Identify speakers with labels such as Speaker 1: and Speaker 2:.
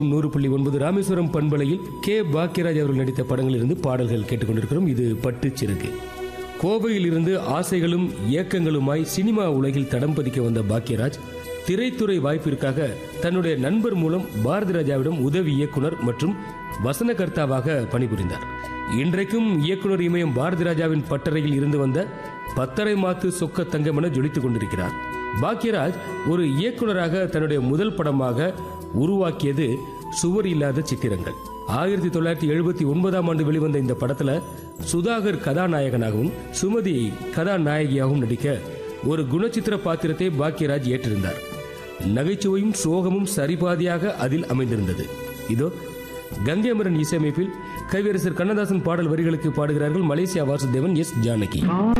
Speaker 1: நூறு புள்ளி ஒன்பது ராமேஸ்வரம் பண்பலையில் கே பாக்கியராஜ் அவர்கள் நடித்த படங்களிலிருந்து பாடல்கள் கேட்டுக்கொண்டிருக்கிறோம் இது பட்டுச் சிறகு கோவையில் இருந்து ஆசைகளும் ஏக்கங்களுமாய் சினிமா உலகில் தடம் பதிக்க வந்த பாக்கியராஜ் திரைத்துறை வாய்ப்பிற்காக தன்னுடைய நண்பர் மூலம் பாரதி ராஜாவிடம் உதவி இயக்குனர் மற்றும் வசனகர்த்தாவாக பணிபுரிந்தார் இன்றைக்கும் இயக்குனர் இமயம் பாரதி ராஜாவின் பட்டறையில் இருந்து வந்த பத்தரை மாத்து சொக்க தங்கம் என ஜொலித்துக் கொண்டிருக்கிறார் பாக்யராஜ் ஒரு இயக்குனராக தன்னுடைய முதல் படமாக உருவாக்கியது சுவர் இல்லாத சித்திரங்கள் ஆயிரத்தி தொள்ளாயிரத்தி எழுபத்தி ஒன்பதாம் ஆண்டு வெளிவந்த இந்த படத்துல சுதாகர் கதாநாயகனாகவும் சுமதி கதாநாயகியாகவும் நடிக்க ஒரு குணச்சித்திர பாத்திரத்தை பாக்யராஜ் ஏற்றிருந்தார் நகைச்சுவையும் சோகமும் சரிபாதியாக அதில் அமைந்திருந்தது இதோ கங்கைமரன் இசையமைப்பில் கவியரசர் கண்ணதாசன் பாடல் வரிகளுக்கு பாடுகிறார்கள் மலேசியா வாசுதேவன் எஸ் ஜானகி